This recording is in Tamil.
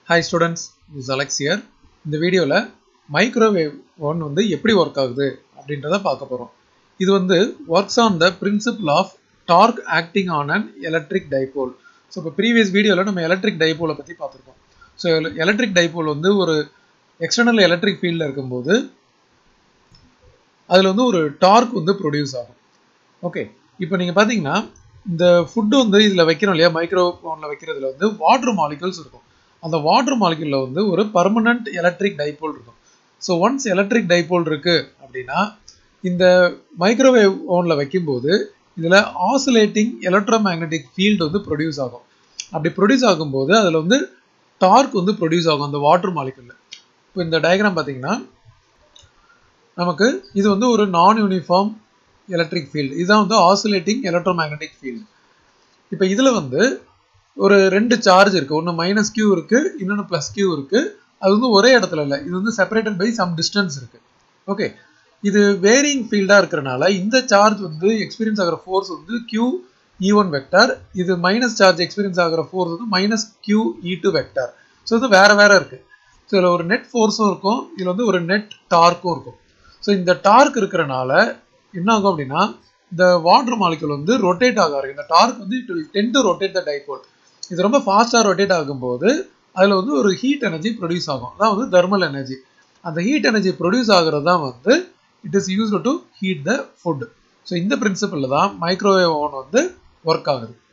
hi students is Alex here இந்த வீடியோவில் மைக்ரோவேவ் ஒன் வந்து எப்படி ஒர்க் ஆகுது அப்படின்றத பார்க்க போகிறோம் இது வந்து works on the principle of torque acting on an electric dipole so இப்போ ப்ரீவியஸ் வீடியோவில் நம்ம எலக்ட்ரிக் டைபோலை பற்றி பார்த்துருக்கோம் ஸோ எலக்ட்ரிக் டைபோல் வந்து ஒரு எக்ஸ்டர்னல் எலக்ட்ரிக் ஃபீல்டில் இருக்கும்போது அதில் வந்து ஒரு டார்க் வந்து ப்ரொடியூஸ் ஆகும் ஓகே இப்போ நீங்கள் பார்த்தீங்கன்னா இந்த ஃபுட்டு வந்து இதில் வைக்கிறோம் இல்லையா மைக்ரோ ஃபோனில் வைக்கிறதுல வந்து வாட்டர் மாலிகல்ஸ் இருக்கும் அந்த வாட்டர் மாலிகுலில் வந்து ஒரு பர்மனண்ட் எலக்ட்ரிக் டைபோல் இருக்கும் ஸோ ஒன்ஸ் எலக்ட்ரிக் டைபோல் இருக்குது அப்படின்னா இந்த மைக்ரோவேவ் ஓனில் வைக்கும்போது இதில் ஆசிலேட்டிங் எலக்ட்ரோ மேக்னெட்டிக் ஃபீல்டு வந்து ப்ரொடியூஸ் ஆகும் அப்படி ப்ரொடியூஸ் ஆகும்போது அதில் வந்து டார்க் வந்து ப்ரொடியூஸ் ஆகும் அந்த வாட்டர் மாலிகுலில் இப்போ இந்த டயக்ராம் பார்த்தீங்கன்னா நமக்கு இது வந்து ஒரு நான் யூனிஃபார்ம் எலக்ட்ரிக் ஃபீல்டு இதுதான் வந்து ஆசிலேட்டிங் எலக்ட்ரோ மேக்னெட்டிக் ஃபீல்டு இப்போ இதில் வந்து ஒரு ரெண்டு சார்ஜ் இருக்குது ஒன்று மைனஸ் கியூ இருக்குது இன்னொன்று ப்ளஸ் கியூ இருக்குது அது வந்து ஒரே இடத்துல இல்லை இது வந்து செப்பரேட்டட் பை சம் டிஸ்டன்ஸ் இருக்குது ஓகே இது வேரியிங் ஃபீல்டாக இருக்கிறனால இந்த சார்ஜ் வந்து எக்ஸ்பீரியன்ஸ் ஆகிற ஃபோர்ஸ் வந்து கியூ இ ஒன் வெக்டார் இது மைனஸ் சார்ஜ் எக்ஸ்பீரியன்ஸ் ஆகிற ஃபோர்ஸ் வந்து minus q E two vector so இது வேறு வேறு இருக்குது ஸோ இதில் ஒரு நெட் ஃபோர்ஸும் இருக்கும் இதில் வந்து ஒரு நெட் டார்க்கும் இருக்கும் ஸோ இந்த டார்க் இருக்கிறனால என்ன ஆகும் அப்படின்னா இந்த வாட்டர் மாலிகுல் வந்து ரொட்டேட் ஆக இந்த டார்க் வந்து it will tend to rotate the dipole இது ரொம்ப ஃபாஸ்ட்டாக ரொட்டேட் ஆகும்போது அதில் வந்து ஒரு ஹீட் எனர்ஜி ப்ரொடியூஸ் ஆகும் அதான் வந்து தெர்மல் எனர்ஜி அந்த ஹீட் எனர்ஜி ப்ரொடியூஸ் ஆகிறது தான் வந்து it is used to heat the food so இந்த பிரின்சிபலில் தான் மைக்ரோவேவ் ஓவன் வந்து ஒர்க் ஆகுது